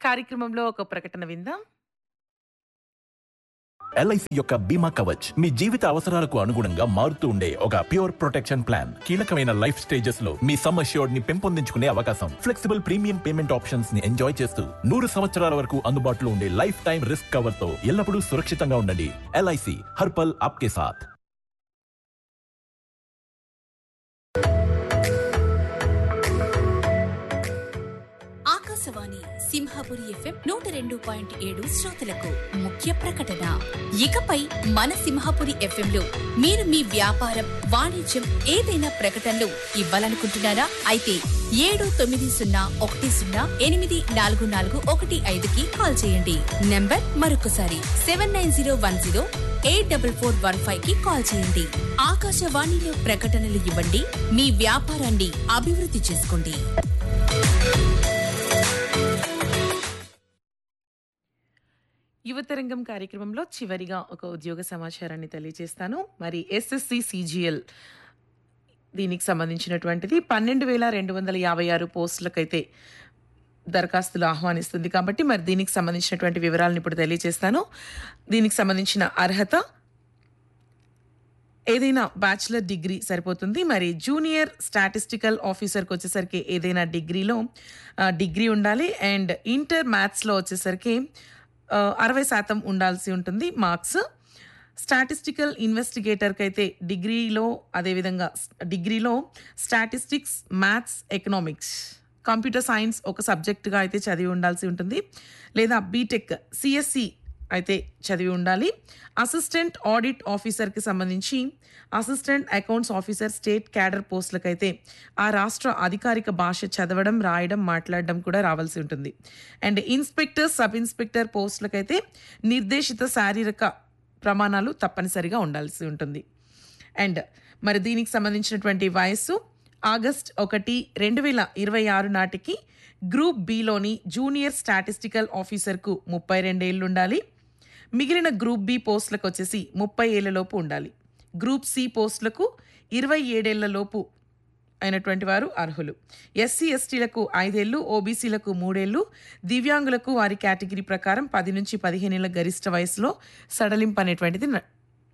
కార్యక్రమంలో ఒక ప్రకటన విందాం ఎల్ఐసి యొక్క బీమా కవచ్ మీ జీవిత అవసరాలకు అనుగుణంగా మారుతూ ఉండే ఒక ప్యూర్ ప్రొటెక్షన్ ప్లాన్ కీలకమైన లైఫ్ స్టేజెస్ లో మీ సమ్ అష్యూర్డ్ ని పెంపొందించుకునే అవకాశం ఫ్లెక్సిబుల్ ప్రీమియం పేమెంట్ ఆప్షన్స్ ని ఎంజాయ్ చేస్తూ నూరు సంవత్సరాల వరకు అందుబాటులో ఉండే లైఫ్ టైం రిస్క్ కవర్ తో ఎల్లప్పుడూ సురక్షితంగా ఉండండి ఎల్ఐసి హర్పల్ ఆప్కే సాథ్ ఆకాశవాణి సింహాపురి ఎఫ్ఎం నూట రెండు పాయింట్ ఏడు శ్రోతలకు ముఖ్య ప్రకటన ఇకపై మన సింహాపురి ఎఫ్ఎం లో మీరు మీ వ్యాపారం వాణిజ్యం ఏదైనా ప్రకటనలు ఇవ్వాలనుకుంటున్నారా అయితే ఏడు తొమ్మిది సున్నా ఒకటి సున్నా ఎనిమిది నాలుగు నాలుగు ఒకటి ఐదుకి కాల్ చేయండి నంబర్ మరొకసారి seven nine zero one zero eight double four one five కి కాల్ చేయండి ఆకాశవాణిలో ప్రకటనలు ఇవ్వండి మీ వ్యాపారాన్ని అభివృద్ధి చేసుకోండి యువతరంగం కార్యక్రమంలో చివరిగా ఒక ఉద్యోగ సమాచారాన్ని తెలియజేస్తాను మరి ఎస్ఎస్సి సిజిఎల్ దీనికి సంబంధించినటువంటిది పన్నెండు వేల రెండు వందల యాభై ఆరు పోస్టులకైతే దరఖాస్తులు ఆహ్వానిస్తుంది కాబట్టి మరి దీనికి సంబంధించినటువంటి వివరాలను ఇప్పుడు తెలియజేస్తాను దీనికి సంబంధించిన అర్హత ఏదైనా బ్యాచిలర్ డిగ్రీ సరిపోతుంది మరి జూనియర్ స్టాటిస్టికల్ ఆఫీసర్కి వచ్చేసరికి ఏదైనా డిగ్రీలో ఆ, డిగ్రీ ఉండాలి అండ్ ఇంటర్ మ్యాథ్స్లో వచ్చేసరికి ఆ, అరవై శాతం ఉండాల్సి ఉంటుంది మార్క్స్ స్టాటిస్టికల్ ఇన్వెస్టిగేటర్కి అయితే డిగ్రీలో అదేవిధంగా డిగ్రీలో statistics maths economics computer science ఒక సబ్జెక్టుగా అయితే చదివి ఉండాల్సి ఉంటుంది లేదా బీటెక్ సిఎస్సి అయితే చదివి ఉండాలి అసిస్టెంట్ ఆడిట్ ఆఫీసర్కి సంబంధించి assistant accounts officer state cadre పోస్టులకైతే ఆ రాష్ట్ర అధికారిక భాష చదవడం రాయడం మాట్లాడడం కూడా రావాల్సి ఉంటుంది అండ్ ఇన్స్పెక్టర్ సబ్ ఇన్స్పెక్టర్ పోస్టులకైతే నిర్దేశిత శారీరక ప్రమాణాలు తప్పనిసరిగా ఉండాల్సి ఉంటుంది అండ్ మరి దీనికి సంబంధించినటువంటి వయస్సు ఆగస్ట్ ఒకటి రెండు వేల ఇరవై ఆరు నాటికి గ్రూప్ బిలోని జూనియర్ స్టాటిస్టికల్ ఆఫీసర్కు ముప్పై రెండేళ్లు ఉండాలి మిగిలిన గ్రూప్ బి పోస్టులకు వచ్చేసి ముప్పై ఏళ్లలోపు ఉండాలి గ్రూప్ సి పోస్టులకు ఇరవై ఏడేళ్లలోపు అయినటువంటి వారు అర్హులు ఎస్సీ ఎస్టీలకు ఐదేళ్లు ఓబీసీలకు మూడేళ్లు దివ్యాంగులకు వారి కేటగిరీ ప్రకారం పది నుంచి పదిహేనేళ్ల గరిష్ట వయసులో సడలింపు అనేటువంటిది న-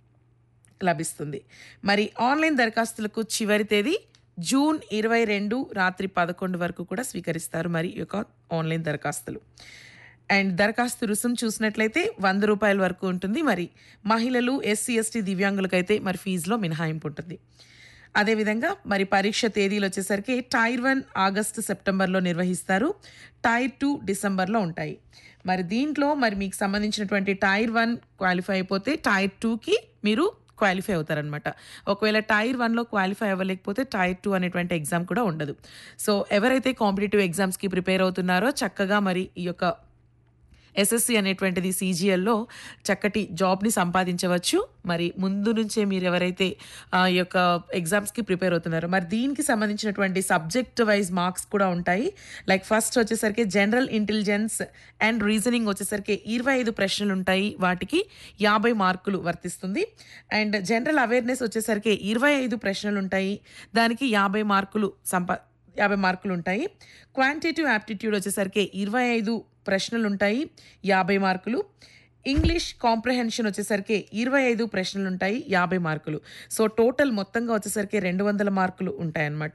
లభిస్తుంది మరి ఆన్లైన్ దరఖాస్తులకు చివరి తేదీ జూన్ ఇరవై రెండు రాత్రి పదకొండు వరకు కూడా స్వీకరిస్తారు మరి ఈ యొక్క ఆన్లైన్ దరఖాస్తులు అండ్ దరఖాస్తు రుసుం చూసినట్లయితే వంద రూపాయల వరకు ఉంటుంది మరి మహిళలు ఎస్సీ ఎస్టీ దివ్యాంగులకైతే మరి ఫీజులో మినహాయింపు ఉంటుంది అదేవిధంగా మరి పరీక్ష తేదీలు వచ్చేసరికి టైర్ వన్ ఆగస్టు సెప్టెంబర్లో నిర్వహిస్తారు టైర్ టూ డిసెంబర్లో ఉంటాయి మరి దీంట్లో మరి మీకు సంబంధించినటువంటి టైర్ వన్ క్వాలిఫై అయిపోతే టైర్ టూకి మీరు క్వాలిఫై అవుతారనమాట ఒకవేళ టైర్ వన్లో క్వాలిఫై అవ్వలేకపోతే టైర్ టూ అనేటువంటి ఎగ్జామ్ కూడా ఉండదు సో ఎవరైతే కాంపిటేటివ్ ఎగ్జామ్స్కి ప్రిపేర్ అవుతున్నారో చక్కగా మరి ఈ యొక్క ఎస్ఎస్సి అనేటువంటిది సీజీఎల్లో చక్కటి జాబ్ని సంపాదించవచ్చు మరి ముందు నుంచే మీరు ఎవరైతే ఆ ఈ యొక్క ఎగ్జామ్స్కి ప్రిపేర్ అవుతున్నారో మరి దీనికి సంబంధించినటువంటి సబ్జెక్ట్ వైజ్ మార్క్స్ కూడా ఉంటాయి లైక్ ఫస్ట్ వచ్చేసరికి జనరల్ ఇంటెలిజెన్స్ అండ్ రీజనింగ్ వచ్చేసరికి ఇరవై ఐదు ప్రశ్నలు ఉంటాయి వాటికి యాభై మార్కులు వర్తిస్తుంది అండ్ జనరల్ అవేర్నెస్ వచ్చేసరికి ఇరవై ఐదు ప్రశ్నలు ఉంటాయి దానికి యాభై మార్కులు సంపా యాభై మార్కులు ఉంటాయి క్వాంటిటివ్ యాప్టిట్యూడ్ వచ్చేసరికి ఇరవై ఐదు ప్రశ్నలు ఉంటాయి యాభై మార్కులు ఇంగ్లీష్ కాంప్రహెన్షన్ వచ్చేసరికి ఇరవై ఐదు ప్రశ్నలు ఉంటాయి యాభై మార్కులు సో టోటల్ మొత్తంగా వచ్చేసరికి రెండు వందల మార్కులు ఉంటాయన్నమాట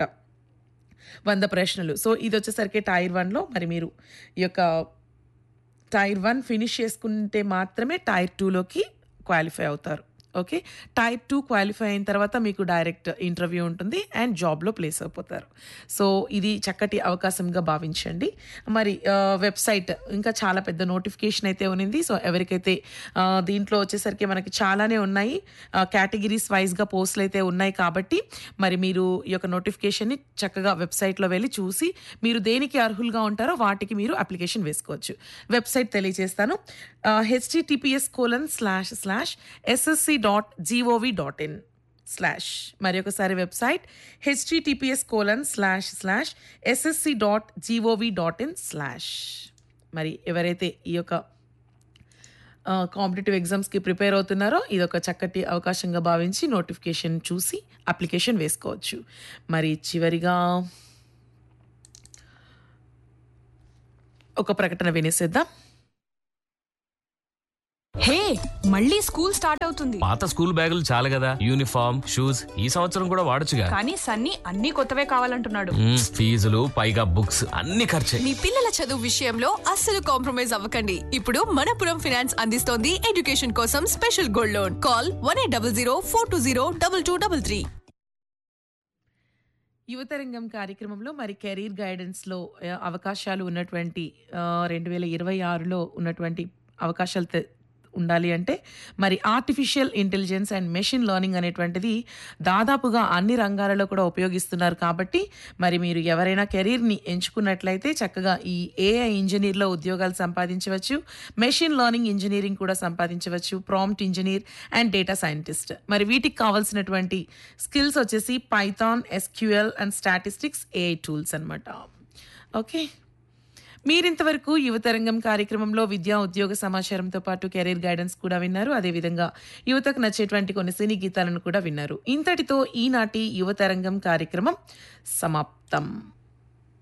వంద ప్రశ్నలు సో ఇది వచ్చేసరికి టైర్ వన్లో మరి మీరు ఈ యొక్క టైర్ వన్ ఫినిష్ చేసుకుంటే మాత్రమే టైర్ టూలోకి క్వాలిఫై అవుతారు ఓకే టైర్ టూ క్వాలిఫై అయిన తర్వాత మీకు డైరెక్ట్ ఇంటర్వ్యూ ఉంటుంది అండ్ జాబ్లో ప్లేస్ అయిపోతారు సో ఇది చక్కటి అవకాశంగా భావించండి మరి వెబ్సైట్ ఇంకా చాలా పెద్ద నోటిఫికేషన్ అయితే ఉన్నింది సో ఎవరికైతే ఆ, దీంట్లో వచ్చేసరికి మనకి చాలానే ఉన్నాయి కేటగిరీస్ వైజ్గా పోస్టులు అయితే ఉన్నాయి కాబట్టి మరి మీరు ఈ యొక్క నోటిఫికేషన్ని చక్కగా వెబ్సైట్లో వెళ్ళి చూసి మీరు దేనికి అర్హులుగా ఉంటారో వాటికి మీరు అప్లికేషన్ వేసుకోవచ్చు వెబ్సైట్ తెలియజేస్తాను HTTPS colon slash slash SSC dot G O V dot in slash మరి ఒకసారి website HTTPS colon slash slash SSC dot G O V dot in slash మరి ఎవరైతే ఈ యొక్క కాంపిటేటివ్ ఎగ్జామ్స్కి ప్రిపేర్ అవుతున్నారో ఇది ఒక చక్కటి అవకాశంగా భావించి నోటిఫికేషన్ చూసి అప్లికేషన్ వేసుకోవచ్చు మరి చివరిగా ఒక ప్రకటన వినేసేద్దాం హే మళ్ళీ స్కూల్ స్టార్ట్ అవుతుంది పాత స్కూల్ బ్యాగులు చాలు కదా యూనిఫామ్ షూస్ ఈ సంవత్సరం కూడా వాడొచ్చుగా కానీ సన్నీ అన్ని కొత్తవే కావాలంటున్నాడు మ్మ్, ఫీజులు పైగా బుక్స్ అన్ని ఖర్చే మీ పిల్లల చదువు విషయంలో అస్సలు కాంప్రమైజ్ అవ్వకండి ఇప్పుడు మనపురం ఫైనాన్స్ అందిస్తోంది ఎడ్యుకేషన్ కోసం special gold loan call one eight double zero four two zero double two double three Yuvatarangam కార్యక్రమంలో మరి కెరీర్ గైడెన్స్లో ఆ, అవకాశాలు ఉన్నటువంటి రెండు వేల ఇరవై ఆరులో ఉన్నటువంటి అవకాశాలు తె- ఉండాలి అంటే మరి artificial intelligence and machine learning అనేటువంటిది దాదాపుగా అన్ని రంగాలలో కూడా ఉపయోగిస్తున్నారు కాబట్టి మరి మీరు ఎవరైనా కెరీర్ని ఎంచుకున్నట్లయితే చక్కగా ఈ ఏఐ ఇంజనీర్లో ఉద్యోగాలు సంపాదించవచ్చు మెషిన్ లెర్నింగ్ ఇంజనీరింగ్ కూడా సంపాదించవచ్చు prompt engineer and data scientist మరి వీటికి కావాల్సినటువంటి స్కిల్స్ వచ్చేసి Python SQL and statistics AI tools అన్నమాట ఓకే మీరింతవరకు యువతరంగం కార్యక్రమంలో విద్యా ఉద్యోగ సమాచారంతో పాటు కెరీర్ గైడెన్స్ కూడా విన్నారు అదేవిధంగా యువతకు నచ్చేటువంటి కొన్ని సినీ గీతాలను కూడా విన్నారు ఇంతటితో ఈనాటి యువతరంగం కార్యక్రమం సమాప్తం